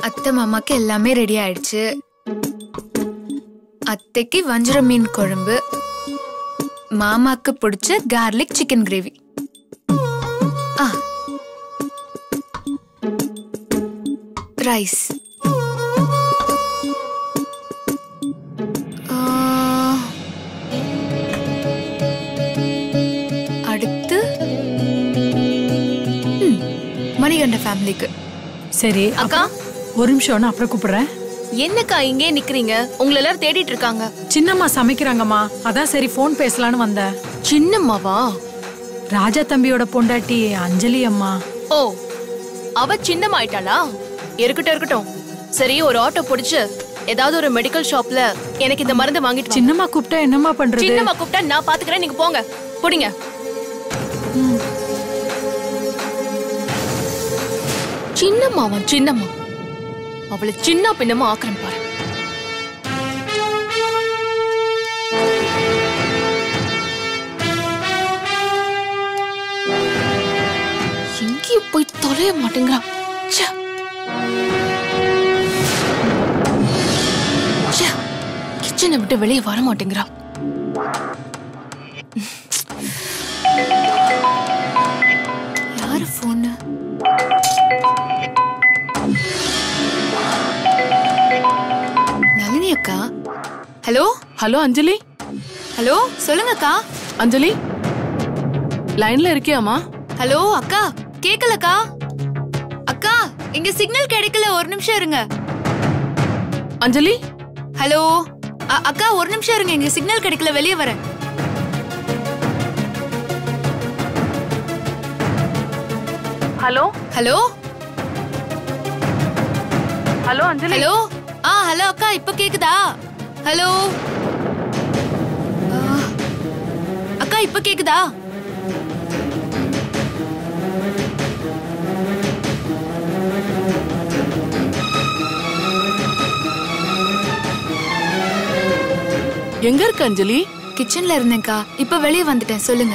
அத்தை மாமாக்கு எல்லாமே ரெடி ஆயிடுச்சு அத்தைக்கு வஞ்சர மீன் குழம்பு மாமாக்கு பிடிச்ச கார்லிக் சிக்கன் கிரேவி ஆ ரைஸ் ஆ, அடுத்து ம், மணிகண்ட ஃபேமிலிக்கு சரி அக்கா ஒரு நிமிஷம் நான் அப்புறம் கூப்பிடுறேன் என்னக்கா இங்கே நிக்கிறீங்க உங்களை எல்லாரும் தேடிட்டு இருக்காங்க சின்னம்மா சமைக்கிறாங்கம்மா அதான் சரி ஃபோன் பேசலான்னு வந்தேன் சின்னம்மாவா ராஜா தம்பியோட பொண்டாட்டி அஞ்சலி அம்மா ஓ அவ சின்னம்மா ஆயிட்டாளா இருக்கட்டும் இருக்கட்டும் சரி ஒரு ஆட்டோ பிடிச்சு ஏதாவது ஒரு மெடிக்கல் ஷாப்ல எனக்கு இந்த மருந்து வாங்கிட்டு வாங்க. சின்னம்மா கூப்பிட்டா என்னம்மா பண்றது சின்னம்மா கூப்பிட்டா நான் பாத்துக்கிறேன் நீங்க போங்க புடிங்க சின்னம்மாவா சின்னம்மா அவளை சின்ன பின்னமா ஆக்குறேன் பாரு எங்கேயும் போய் தொலைய மாட்டேங்கிறான் ச்சே. ச்சே. கிச்சனை விட்டு வெளியே வர மாட்டேங்கிறா யாரு ஃபோனு நளினி அக்கா ஹலோ ஹலோ அஞ்சலி ஹலோ சொல்லுங்க அக்கா அஞ்சலி லைன்ல இருக்கியாமா ஹலோ அக்கா கேக்கலக்கா அக்கா இங்க சிக்னல் கிடைக்கல ஒரு நிமிஷம் இருங்க அஞ்சலி ஹலோ அ- அக்கா ஒரு நிமிஷம் இருங்க இங்க சிக்னல் கிடைக்கல வெளியே வரேன் hello hello hello Anjali hello ஆ ஹலோ அக்கா இப்ப கேக்குதா ஹலோ ஆ, அக்கா இப்ப கேக்குதா எங்க இருக்க அஞ்சலி கிச்சன்ல இருந்தேன்க்கா இப்ப வெளியே வந்துட்டேன் சொல்லுங்க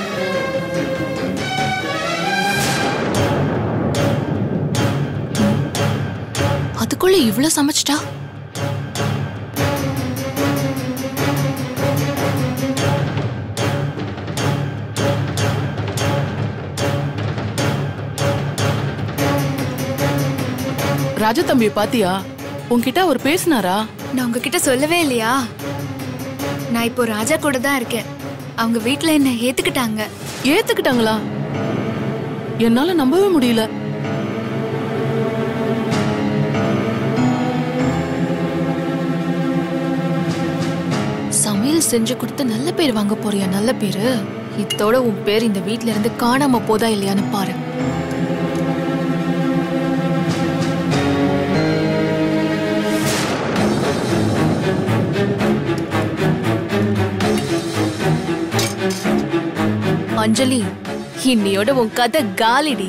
அதுக்குள்ள இவ்ளோ சமைச்சிட்டா ராஜா தம்பியை பாத்தியா உன்கிட்ட அவர் பேசினாரா நான் உங்ககிட்ட சொல்லவே இல்லையா நான் இப்போ ராஜா கூட தான் இருக்கேன் அவங்க வீட்ல என்ன ஏத்துக்கிட்டாங்க ஏத்துக்கிட்டாங்களா என்னால நம்பவே முடியல சமையல் செஞ்சு கொடுத்து நல்ல பேர் வாங்க போறியா நல்ல பேரு இதோட உன் பேர் இந்த வீட்ல இருந்து காணாம போதா இல்லையான்னு பாரு அஞ்சலி இன்னையோட உன் கதை காலிடி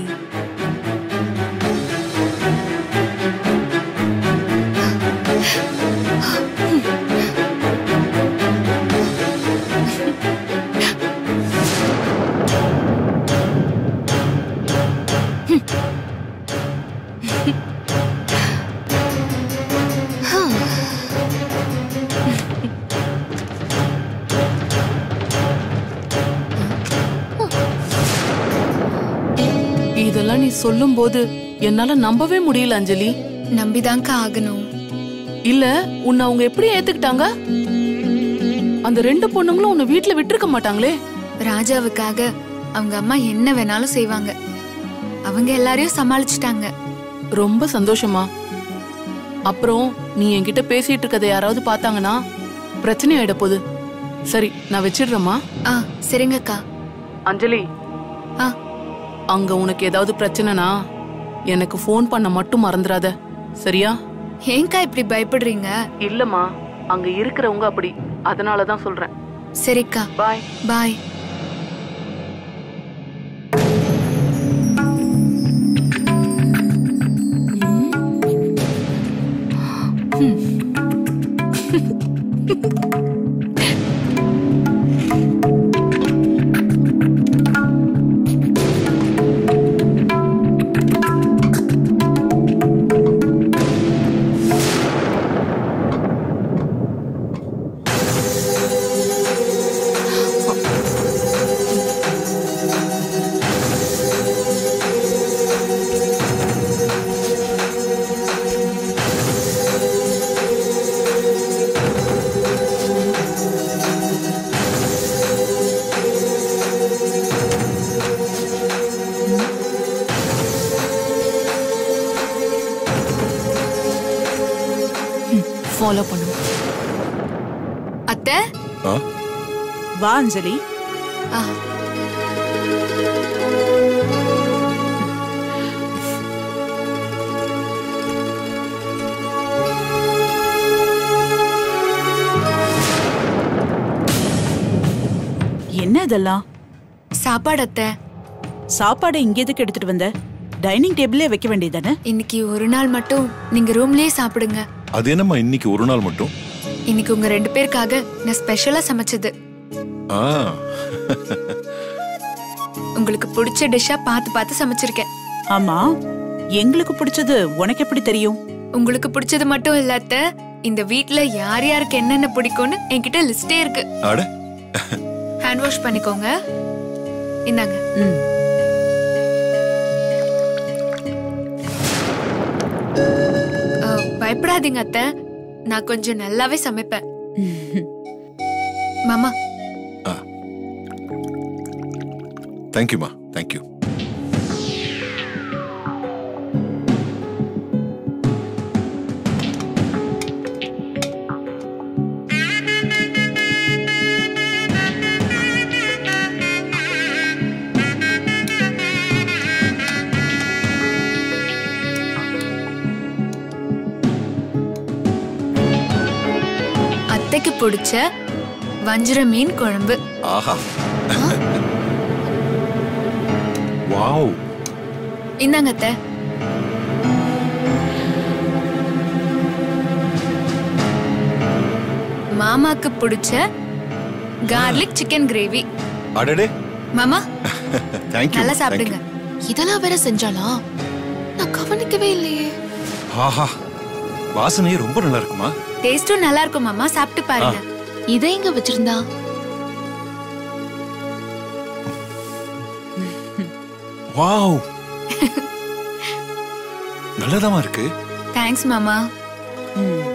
இதெல்லாம் நீ சொல்லும் போது என்னால நம்பவே முடியல அஞ்சலி நம்பிதான்க்கா ஆகணும் இல்ல உன்னை அவங்க எப்படி ஏத்துக்கிட்டாங்க அந்த ரெண்டு பொண்ணுங்களும் உன்னை வீட்ல விட்டிருக்க மாட்டாங்களே ராஜாவுக்காக அவங்க அம்மா என்ன வேணாலும் செய்வாங்க அவங்க எல்லாரையும் சமாளிச்சிட்டாங்க ரொம்ப சந்தோஷமா அப்புறம் நீ என்கிட்ட பேசிட்டு இருக்கதை யாராவது பார்த்தாங்கன்னா பிரச்சனை ஆயிட போகுது சரி நான் வச்சிடுறேம்மா ஆ சரிங்கக்கா அஞ்சலி ஆ அங்க உனக்கு ஏதாவது பிரச்சனைனா எனக்கு ஃபோன் பண்ண மட்டும் மறந்துடாத சரியா ஏங்கா இப்படி பயப்படுறீங்க இல்லம்மா அங்க இருக்கிறவங்க அப்படி அதனால தான் சொல்றேன் சரிக்கா பாய் பாய் ஃபாலோ பண்ணுவேன் அத்தை ஆ வா அஞ்சலி ஆ, என்ன இதெல்லாம் சாப்பாடு அத்தை சாப்பாடை இங்க எதுக்கு எடுத்துட்டு வந்த டைனிங் டேபிளே வைக்க வேண்டியதானே இன்னைக்கு ஒரு நாள் மட்டும் நீங்க ரூம்லயே சாப்பிடுங்க அது என்னம்மா இன்னைக்கு ஒரு நாள் மட்டும் இன்னைக்கு உங்க ரெண்டு பேருக்காக நான் ஸ்பெஷலா சமைச்சது ஆ உங்களுக்கு பிடிச்ச டிஷ்ஷா பார்த்து பார்த்து சமைச்சிருக்கேன் ஆமா எங்களுக்கு பிடிச்சது உனக்கு எப்படி தெரியும் உங்களுக்கு பிடிச்சது மட்டும் இல்ல அத்தை இந்த வீட்ல யார் யாருக்கு என்னென்ன பிடிக்கும்னு என்கிட்ட லிஸ்டே இருக்கு அட ஹேண்ட் வாஷ் பண்ணிக்கோங்க இந்தாங்க ம் அஹ், பயப்படாதீங்க அத்தை நான் கொஞ்சம் நல்லாவே சமைப்பேன் மாமா தேங்க்யூமா தேங்க்யூ அத்தைக்கு பிடிச்ச வஞ்சிர மீன் குழம்பு ஆஹா வாவ் இந்தாங்க அத்தை மாமாக்கு பிடிச்ச கார்லிக் சிக்கன் கிரேவி அடடே மாமா தேங்க்யூ நல்லா சாப்பிடுங்க இதெல்லாம் வேற செஞ்சாளா நான் கவனிக்கவே இல்லையே ஆஹா வாசனையே ரொம்ப நல்லா இருக்குமா டேஸ்டும் நல்லா இருக்கும் மாமா சாப்பிட்டு பாருங்க இதை எங்க வச்சிருந்தா வாவ் நல்லதாமா இருக்கு தேங்க்ஸ் மாமா ம்.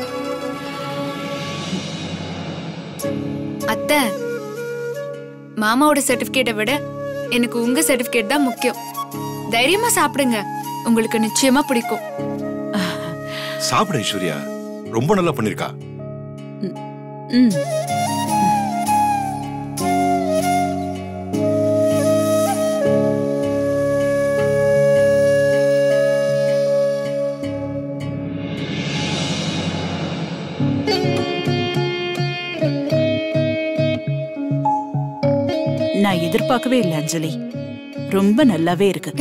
அத்தை மாமாவோட சர்டிபிகேட்டை விட எனக்கு உங்க சர்டிபிகேட் தான் முக்கியம் தைரியமா சாப்பிடுங்க உங்களுக்கு நிச்சயமா பிடிக்கும் சாப்பிடு ஐஸ்வர்யா ரொம்ப நல்லா பண்ணிருக்கா ம் நான் எதிர்பார்க்கவே இல்லை அஞ்சலி ரொம்ப நல்லாவே இருக்கு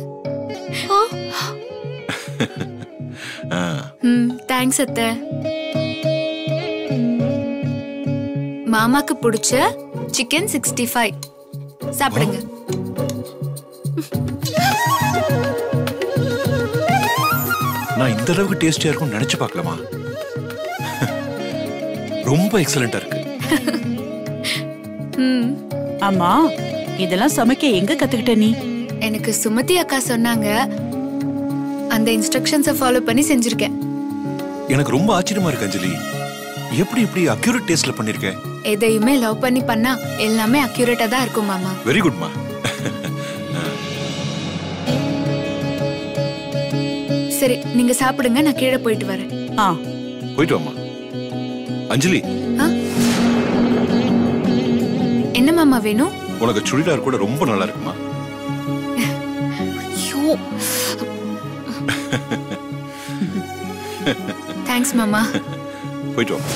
ஆ, ம் தேங்க்ஸ் அத்தை மாமாக்கு பிடிச்ச சிக்கன் சிக்ஸ்டி ஃபைவ் சாப்பிடுங்க நான் இந்த அளவுக்கு டேஸ்டியா இருக்கும்னு நினைச்சு பார்க்கலாமா ரொம்ப எக்ஸலண்டா இருக்கு ம் ஆமா இதெல்லாம் சமைக்க எங்க கத்துக்கிட்ட நீ எனக்கு சுமதி அக்கா சொன்னாங்க அந்த இன்ஸ்ட்ரக்ஷன்ஸை ஃபாலோ பண்ணி செஞ்சிருக்கேன் எனக்கு ரொம்ப ஆச்சரியமா இருக்கு அஞ்சலி எப்படி இப்படி அக்யூரேட் டேஸ்ட்ல பண்ணிருக்க எதையுமே லவ் பண்ணி பண்ணா எல்லாமே அக்யூரேட்டா தான் இருக்கும் மாமா வெரி குட்மா சரி நீங்க சாப்பிடுங்க நான் கீழே போயிட்டு வரேன் ஆ போயிட்டு வாமா அஞ்சலி ஆ? என்ன மாமா வேணும் உனக்கு சுடிதார் கூட ரொம்ப நல்லா இருக்குமா ஐயோ தேங்க்ஸ் மாமா போயிட்டு வா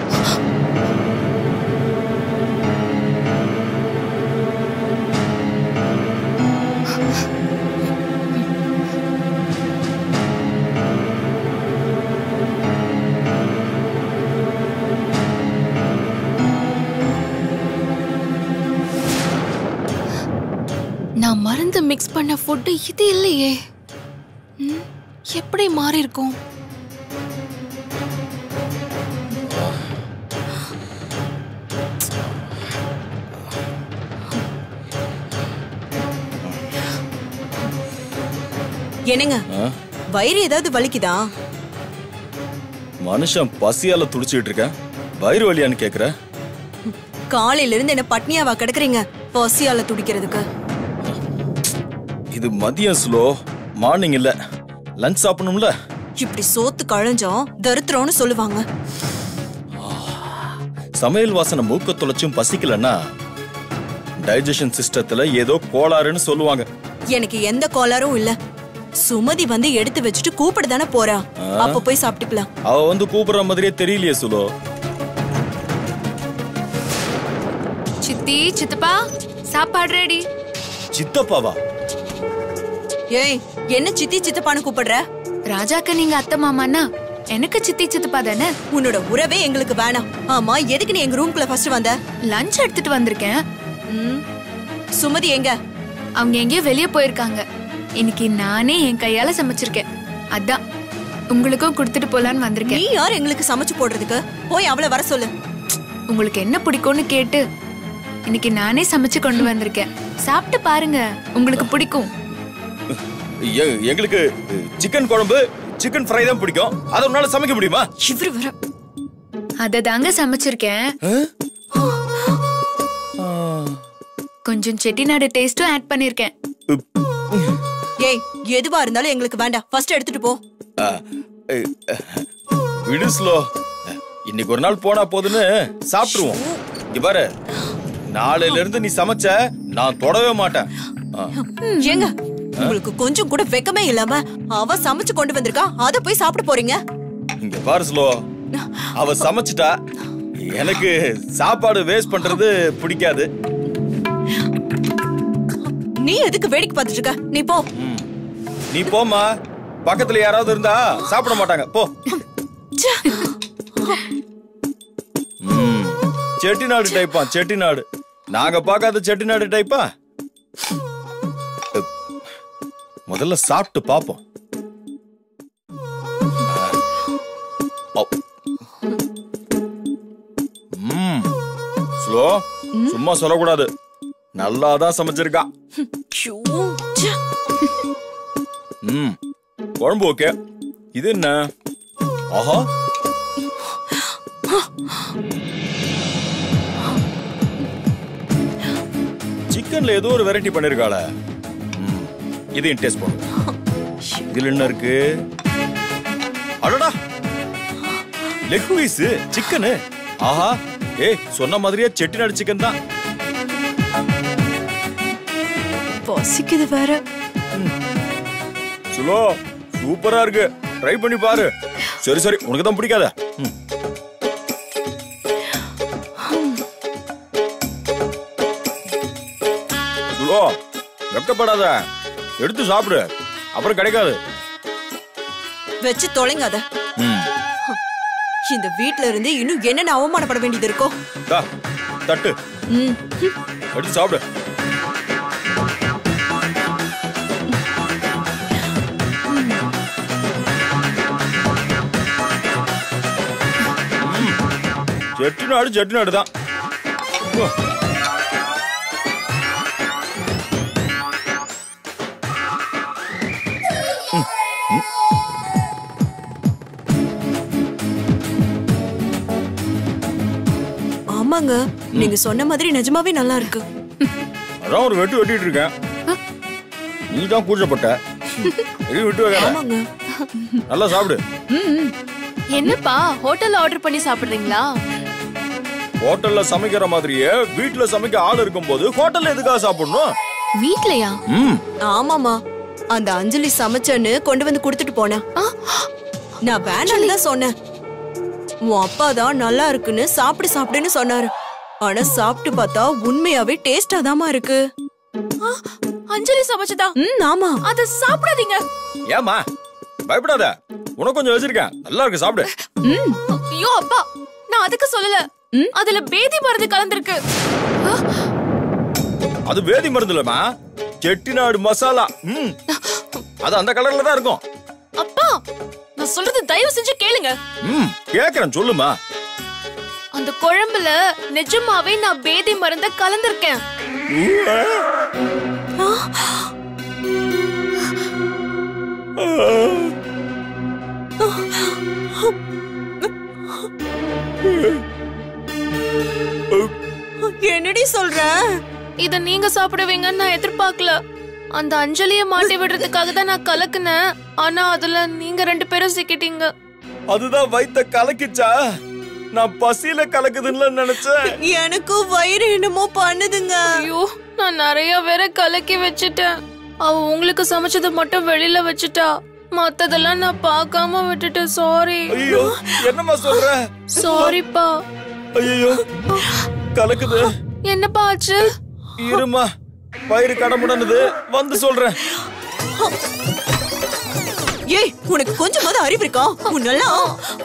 நான் மருந்து மிக்ஸ் பண்ண ஃபுட்டு இது இல்லையே ம், எப்படி மாறி இருக்கும் என்னங்க வயிறு ஏதாவது வலிக்குதா மனுஷன் பசியால துடிச்சிட்டு இருக்கேன் வயிறு வலியான்னு கேக்குற காலையில இருந்து என்ன பட்னியாவா கிடக்குறீங்க பசியால துடிக்கிறதுக்கு இது மதியம் ஸ்லோ மார்னிங் இல்ல லஞ்ச் சாப்பிடணும்ல இப்படி சோத்து கழஞ்சோம் தரித்திரம்னு சொல்லுவாங்க சமையல் வாசனை மூக்க தொலைச்சும் பசிக்கலன்னா டைஜஷன் சிஸ்டத்துல ஏதோ கோளாறுன்னு சொல்லுவாங்க எனக்கு எந்த கோளாறும் இல்ல சுமதி வந்து எடுத்து வச்சுட்டு கூப்பிட தானே போறா அப்ப போய் சாப்பிட்டுக்கலாம் அவ வந்து கூப்பிடுற மாதிரியே தெரியலையே சுலோ சித்தி சித்தப்பா சாப்பாடு ரெடி சித்தப்பாவா ஏய் என்ன சித்தி சித்தப்பான்னு கூப்பிடுற ராஜாக்கு நீங்க அத்தை மாமான்னா எனக்கு சித்தி சித்தப்பா தானே உன்னோட உறவே எங்களுக்கு வேணாம் ஆமா எதுக்கு நீ எங்க ரூம்குள்ள ஃபர்ஸ்ட் வந்த லஞ்ச் எடுத்துட்டு வந்திருக்கேன் ம், சுமதி எங்க அவங்க எங்கேயோ வெளியே போயிருக்காங்க இன்னைக்கு நானே என் கையால சமைச்சிருக்கேன் அதான் உங்களுக்கும் கொடுத்துட்டு போலான்னு நீ வந்திருக்கேன் யார் எங்களுக்கு சமைச்சு போடுறதுக்கு போய் அவளை வர சொல்லு உங்களுக்கு என்ன பிடிக்கும்னு கேட்டு இன்னைக்கு நானே சமைச்சு கொண்டு வந்திருக்கேன் சாப்பிட்டு பாருங்க உங்களுக்கு பிடிக்கும் எ- எங்களுக்கு சிக்கன் குழம்பு சிக்கன் ஃப்ரை தான் பிடிக்கும் அதை உன்னால சமைக்க முடியுமா இவரு வர அத தாங்க சமைச்சிருக்கேன் கொஞ்சம் செட்டிநாடு டேஸ்டும் ஆட் பண்ணிருக்கேன் ஏய் எதுவா இருந்தாலும் எங்களுக்கு வேண்டாம் ஃபர்ஸ்ட் எடுத்துட்டு போ ஆ, எ, விடு ஸ்லோ இன்னைக்கு ஒரு நாள் போனா போதுன்னு சாப்பிட்டுருவோம் இங்க பாரு நாளையில இருந்து நீ சமைச்ச நான் தொடவே மாட்டேன் ஆ, ஏங்க உங்களுக்கு கொஞ்சம் கூட வெக்கமே இல்லாம அவ சமைச்சு கொண்டு வந்திருக்கா அத போய் சாப்பிட போறீங்க இங்க பாரு ஸ்லோ அவ சமைச்சிட்டா எனக்கு சாப்பாடு வேஸ்ட் பண்றது பிடிக்காது நீ எதுக்கு வேடிக்கை பார்த்துட்டு இருக்க நீ போ ம். நீ போம்மா பக்கத்துல யாராவது இருந்தா சாப்பிட மாட்டாங்க போ ம். செட்டிநாடு டைப்பா செட்டிநாடு நாங்க பார்க்காத செட்டிநாடு டைப்பா அப். முதல்ல சாப்பிட்டு பாப்போம் ம் ஸ்லோ சும்மா சொல்லக்கூடாது நல்லா தான் சமைச்சிருக்கா ஷூ, ச்சே. ம் குழம்பு ஓகே இது என்ன ஆஹா சிக்கன்ல ஏதோ ஒரு வெரைட்டி பண்ணிருக்காள ம், இதையும் டேஸ்ட் பண்ணு இதுல என்ன இருக்கு அடடா லெக் பீஸ் சிக்கனு ஆஹா ஏய் சொன்ன மாதிரியே செட்டிநாடு சிக்கன் தான் பசிக்குது வேற சுலோ சூப்பரா இருக்கு ட்ரை பண்ணி பாரு சரி சரி உனக்கு தான் பிடிக்காத ம். சுலோ வெக்கப்படாத எடுத்து சாப்பிடு அப்புறம் கிடைக்காது வச்சு தொலைங்காத ம். இந்த வீட்ல இருந்து இன்னும் என்னென்ன அவமானப்பட வேண்டியது இருக்கோ தா, தட்டு ம், எடுத்து சாப்பிடு ம். செட்டிநாடு செட்டிநாடு தான் ஓ. ஆமாங்க நீங்க சொன்ன மாதிரி நிஜமாவே நல்லா இருக்கு அதான் ஒரு வெட்டு வெட்டிட்டு இருக்கேன் நீ தான் கூச்சப்பட்ட எதையும் விட்டு வைக்காத ஆமாங்க நல்லா சாப்பிடு என்னப்பா ஹோட்டல்ல ஆர்டர் பண்ணி சாப்பிடுறீங்களா ஹோட்டல்ல சமைக்கிற மாதிரியே வீட்ல சமைக்க ஆள் இருக்கும்போது ஹோட்டல்ல எதுக்காக சாப்பிடணும் வீட்லயா ம் ஆமாமா அந்த அஞ்சலி சமைச்சன்னு கொண்டு வந்து கொடுத்துட்டு போனேன் நான் வேணாம்னு தான் சொன்னேன் உன் அப்பா தான் நல்லா இருக்குன்னு சாப்பிடு சாப்பிடுன்னு சொன்னாரு ஆனா சாப்பிட்டு பார்த்தா உண்மையாவே டேஸ்டா தாமா இருக்கு அஞ்சலி சமைச்சதா ம் ஆமா அத சாப்பிடாதீங்க ஏமா பயப்படாத உனக்கு கொஞ்சம் வச்சிருக்கேன் நல்லா இருக்கு சாப்பிடு ஐயோ அப்பா நான் அதுக்கு சொல்லல அதுல பேதி மருந்து கலந்திருக்கு அது வேதி மருந்து இல்லம்மா செட்டிநாடு மசாலா ம் அது அந்த கலர்ல தான் இருக்கும் அப்பா நான் சொல்றது தயவு செஞ்சு கேளுங்க ம் கேக்குறேன் சொல்லுமா அந்த குழம்புல நிஜமாவே நான் பேதி மருந்த கலந்திருக்கேன் என்னடி சொல்ற இத நீங்க சாப்பிடுவீங்கன்னு நான் எதிர்பார்க்கல அந்த அஞ்சலிய மாட்டி விடுறதுக்காக தான் நான் கலக்குனேன் ஆனா அதுல நீங்க ரெண்டு பேரும் சிக்கிட்டீங்க அதுதான் வயித்த கலக்கிச்சா நான் பசியில கலக்குதுன்னு நினைச்சேன் எனக்கும் வயிறு என்னமோ பண்ணுதுங்க ஐயோ நான் நிறைய வேற கலக்கி வச்சுட்டேன் அவ உங்களுக்கு சமைச்சது மட்டும் வெளியில வச்சுட்டா மத்ததெல்லாம் நான் பார்க்காம விட்டுட்டேன் சாரி ஐயோ என்னம்மா சொல்ற சாரிப்பா ஐயோ கலக்குது என்னப்பா ஆச்சு இருமா வயிறு கடமுடனுது வந்து சொல்றேன் ஏய் உனக்கு கொஞ்சமாவது அறிவு இருக்கா உன்னெல்லாம்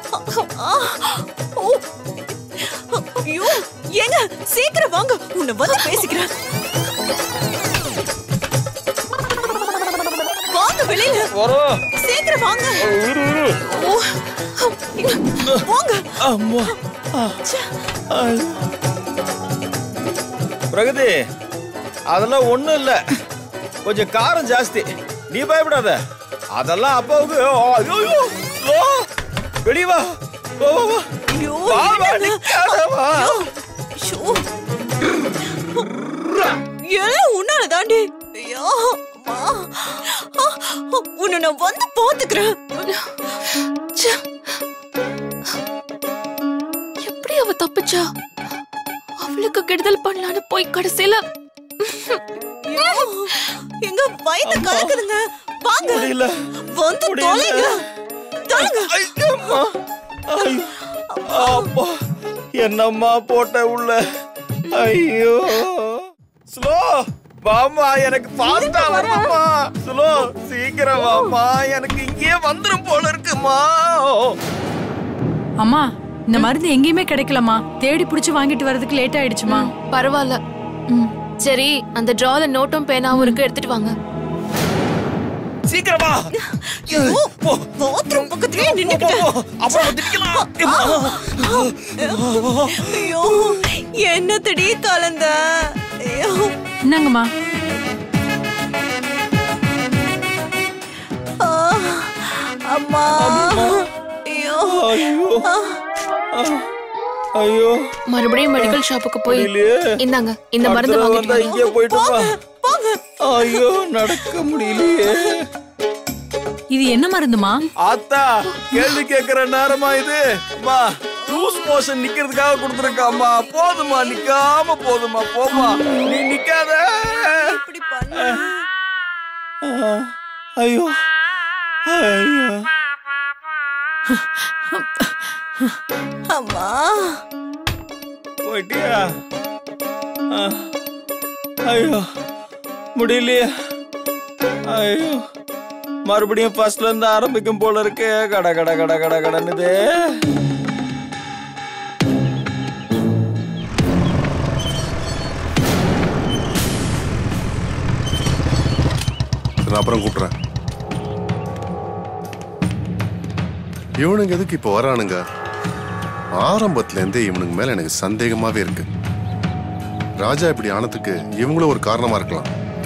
ஓ. ஐயோ ஏங்க சீக்கிரம் வாங்க உன்னை வந்து பேசிக்கிறேன் வாங்க வெளியில வரோம் சீக்கிரம் வாங்க இரு இரு ஓ. வாங்க அம்மா ஆ. ஐயோ. பிரகதி அதெல்லாம் ஒண்ணும் இல்ல கொஞ்சம் காரம் ஜாஸ்தி நீ பயப்படாத அதெல்லாம் அப்பாவுக்கு ஓ, ஐயோ, ஐயோ. ஓ, வெளிய வா வா, வா, வா. ஐயோ வா, வா, என்னங்க? நிக்காத, வா. ஐயோ. ஐயோ. எல்லாம் உன்னால தாண்டி ஐயோ அம்மா. ஆ, உன்னை நான் வந்து பாத்துக்கிறேன் ச்சே. எப்படி அவ தப்பிச்சா அவளுக்கு கெடுதல் பண்ணலான்னு போய் கடைசியில ஐயோ, எங்க வயித்த கலக்குதுங்க வாங்க முடியல வந்து முடியல. தொலைங்க தொலைங்க ஐயம்மா. ஐயோ. அப்பா என்னம்மா போட்ட உள்ள ஐயோ ஸ்லோ வாமா எனக்கு ஃபாஸ்டா வரணுமா ஸ்லோ சீக்கிரம் வாமா எனக்கு இங்கேயே வந்துரும் போல இருக்குமா அம்மா இந்த மருந்து எங்கேயுமே கிடைக்கலம்மா தேடி புடிச்சு வாங்கிட்டு வரதுக்கு லேட் ஆயிடுச்சுமா பரவாயில்ல சரி அந்த டிரால நோட்டும் பேனாவும் இருக்கு எடுத்துட்டு வாங்க சீக்கிரம் வா போ பாத்ரூம் பக்கத்துலயே போ, போ, நின்னுக்கிட்டேன் போ. அப்புறம் திட்டிக்கலாம் ஐயோ என்ன தடி கலந்த ஐயோ என்னங்கம்மா ஆ, அம்மா ஐயோ ஐயோ ஐயோ மறுபடியும் மெடிக்கல் ஷாப்புக்கு போய் முடியலையே. இந்தாங்க இந்த மருந்து அடுத்த வாங்கிட்டு வந்தா வாங்க. இங்கே போயிட்டு வா போங்க ஐயோ நடக்க முடியலையே இது என்ன மருந்துமா ஆத்தா கேள்வி கேக்குற நேரமா இது அம்மா லூஸ் மோஷன் நிக்கிறதுக்காக கொடுத்துருக்காம்மா போதுமா நிக்காம போதுமா போமா நீ நிக்காத இப்படி பண்ண ஆ, ஐயோ ஐயோ அம்மா போயிட்டியா ஆ, ஐயோ முடியலையே ஐயோ மறுபடியும் ஃபர்ஸ்ட்ல இருந்து ஆரம்பிக்கும் போல இருக்கு கட கட கட கட கடன்னுது நான் அப்புறம் கூப்பிட்றேன் இவனுங்க எதுக்கு இப்போ வரானுங்க ஆரம்பத்துல இருந்தே இவனுங்க மேல எனக்கு சந்தேகமாவே இருக்கு ராஜா இப்படி ஆனதுக்கு இவங்களும் ஒரு காரணமா இருக்கலாம்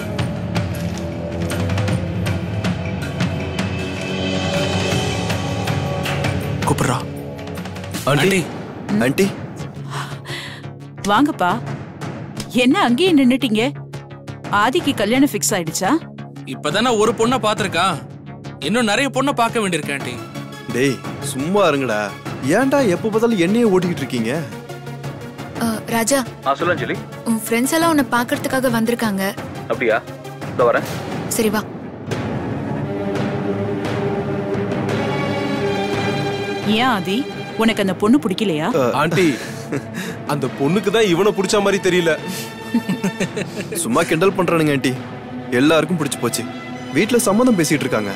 கூப்பிடுறா ஆண்டி ஆண்டி வாங்கப்பா என்ன அங்கேயே நின்னுட்டீங்க ஆதிக்கு கல்யாணம் ஃபிக்ஸ் ஆயிடுச்சா இப்பதானே ஒரு பொண்ணை பாத்திருக்கான் இன்னும் நிறைய பொண்ணை பார்க்க வேண்டியிருக்கு ஆண்டி டேய் சும்மா இருங்கடா ஏன்டா எப்ப பார்த்தாலும் என்னையே ஓட்டிக்கிட்டு இருக்கீங்க அ, ராஜா சொல்லஞ்சலி உன் ஃப்ரெண்ட்ஸ் எல்லாம் உன்னை பார்க்கறதுக்காக வந்திருக்காங்க அப்படியா இந்த வரேன் சரி வா ஏன் ஆதி உனக்கு அந்த பொண்ணு பிடிக்கலையா ஆண்டி அந்த பொண்ணுக்கு தான் இவனை பிடிச்ச மாதிரி தெரியல சும்மா கிண்டல் பண்றானுங்க ஆண்டி எல்லாருக்கும் பிடிச்சு போச்சு வீட்ல சம்மதம் பேசிட்டு இருக்காங்க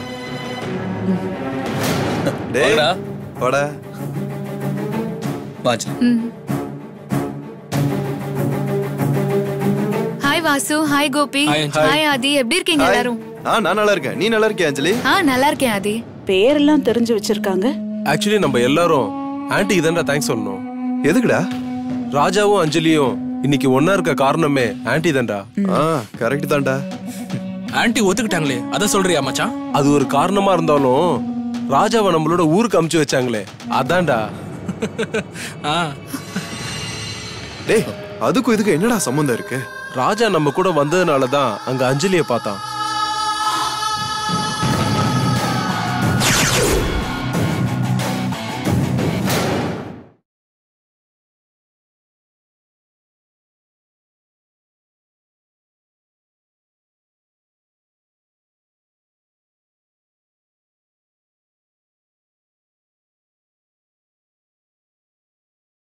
டேய் வாடா. வாடா ம். Hi Vasu hi Gopi Hi, Anjali. Hi Aadhi எப்படி இருக்கீங்க Hi. எல்லாரும் ஆ நான் நல்லா இருக்கேன் நீ நல்லா இருக்கியா அஞ்சலி ஆ நல்லா இருக்கேன் ஆதி பேரெல்லாம் தெரிஞ்சு வச்சிருக்காங்க ஆக்சுவலி நம்ம எல்லாரும் ஆன்ட்டிக்கு தான்டா தேங்க்ஸ் சொல்லணும் எதுக்குடா ராஜாவும் அஞ்சலியும் இன்னைக்கு ஒன்னா இருக்க காரணமே ஆன்ட்டி தான்டா ஆ கரெக்ட் தான்டா ஆண்டி ஒத்துக்கிட்டாங்களே அத சொல்றியா மச்சான் அது ஒரு காரணமா இருந்தாலும் ராஜாவை நம்மளோட ஊருக்கு அமுச்சு வச்சாங்களே அதான்டா ஆ டேய் அதுக்கும் இதுக்கும் என்னடா சம்மந்தம் இருக்கு ராஜா நம்ம கூட வந்ததுனால தான் அங்க அஞ்சலியை பார்த்தான்